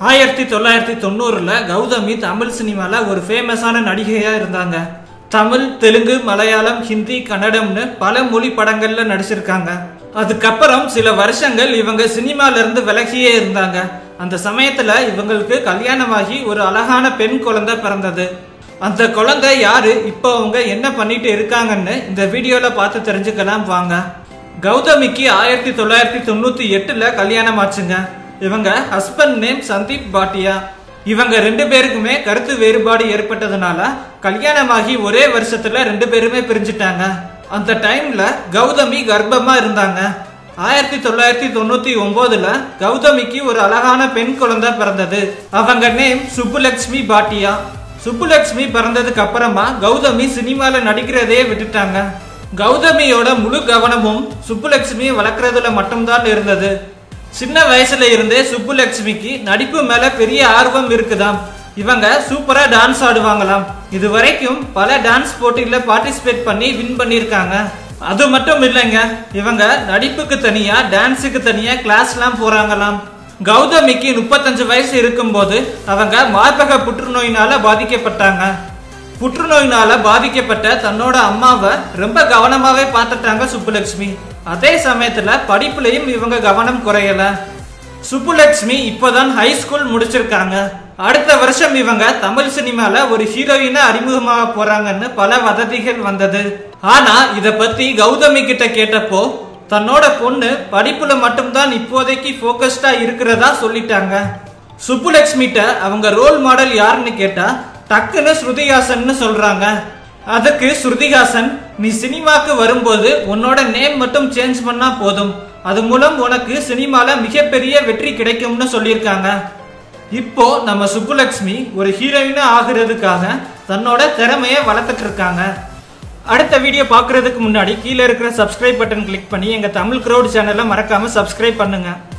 ஆயிரத்தி தொள்ளாயிரத்தி தொண்ணூறுல கௌதமி தமிழ் சினிமால ஒரு ஃபேமஸான நடிகையா இருந்தாங்க தமிழ் தெலுங்கு மலையாளம் ஹிந்தி கன்னடம்னு பல மொழி படங்கள்ல நடிச்சிருக்காங்க அதுக்கப்புறம் சில வருஷங்கள் இவங்க சினிமால இருந்து விலகியே இருந்தாங்க அந்த சமயத்துல இவங்களுக்கு கல்யாணமாகி ஒரு அழகான பெண் குழந்தை பிறந்தது அந்த குழந்தை யாரு இப்போ அவங்க என்ன பண்ணிட்டு இருக்காங்கன்னு இந்த வீடியோல பார்த்து தெரிஞ்சுக்கலாம் வாங்க கௌதமிக்கு ஆயிரத்தி தொள்ளாயிரத்தி தொண்ணூத்தி எட்டுல கல்யாணம் ஆச்சுங்க இவங்க ஹஸ்பண்ட் நேம் சந்தீப் பாட்டியா இவங்க ரெண்டு பேருக்குமே கருத்து வேறுபாடு ஏற்பட்டதுனால கல்யாணமாகி ஒரே வருஷத்துல ரெண்டு பேருமே பிரிஞ்சுட்டாங்க அந்த டைம்ல கௌதமி கர்ப்பமா இருந்தாங்க ஆயிரத்தி தொள்ளாயிரத்தி தொண்ணூத்தி ஒன்பதுல கௌதமிக்கு ஒரு அழகான பெண் குழந்தை பிறந்தது அவங்க நேம் சுப்புலட்சுமி பாட்டியா சுப்புலட்சுமி பிறந்ததுக்கு அப்புறமா கௌதமி சினிமால நடிக்கிறதே விட்டுட்டாங்க கௌதமியோட முழு கவனமும் சுப்புலட்சுமி வளர்க்கறதுல மட்டும்தான் இருந்தது சின்ன வயசுல இருந்தே சுப்புலட்சுமிக்கு நடிப்பு மேல பெரிய ஆர்வம் இருக்குதாம் இவங்க சூப்பரா டான்ஸ் ஆடுவாங்களாம் இது வரைக்கும் பல டான்ஸ் போட்டியில பார்ட்டிசிபேட் பண்ணி வின் பண்ணிருக்காங்க அது மட்டும் இல்லைங்க இவங்க நடிப்புக்கு தனியா டான்ஸுக்கு தனியா கிளாஸ்லாம் போறாங்களாம் கௌதமிக்கு முப்பத்தஞ்சு வயசு இருக்கும்போது அவங்க மார்பக புற்றுநோயினால பாதிக்கப்பட்டாங்க புற்றுநோயினால பாதிக்கப்பட்ட தன்னோட அம்மாவை ரொம்ப கவனமாவே பார்த்துட்டாங்க சுப்புலட்சுமி அதே சமயத்துல படிப்புலயும் இவங்க கவனம் குறையல சுப்புலட்சுமி இப்போதான் ஹை ஸ்கூல் முடிச்சிருக்காங்க அடுத்த வருஷம் இவங்க தமிழ் சினிமால ஒரு ஹீரோயினா அறிமுகமாக போறாங்கன்னு பல வதந்திகள் வந்தது ஆனா இத பத்தி கௌதமி கிட்ட கேட்டப்போ தன்னோட பொண்ணு படிப்புல மட்டும்தான் இப்போதைக்கு போக்கஸ்டா இருக்கிறதா சொல்லிட்டாங்க சுப்புலட்சுமிட்ட அவங்க ரோல் மாடல் யாருன்னு கேட்டா டக்குன்னு ஸ்ருதிஹாசன் சொல்றாங்க அதுக்கு ஸ்ருதிஹாசன் நீ சினிமாக்கு வரும்போது உன்னோட நேம் மட்டும் சேஞ்ச் பண்ணா போதும் அது மூலம் உனக்கு சினிமால மிகப்பெரிய வெற்றி கிடைக்கும்னு சொல்லியிருக்காங்க இப்போ நம்ம சுப்புலட்சுமி ஒரு ஹீரோயினா ஆகுறதுக்காக தன்னோட திறமைய வளர்த்துட்டு இருக்காங்க அடுத்த வீடியோ பார்க்கறதுக்கு முன்னாடி கீழே இருக்கிற சப்ஸ்கிரைப் பட்டன் கிளிக் பண்ணி எங்க தமிழ் க்ரௌட் சேனலை மறக்காம சப்ஸ்கிரைப் பண்ணுங்க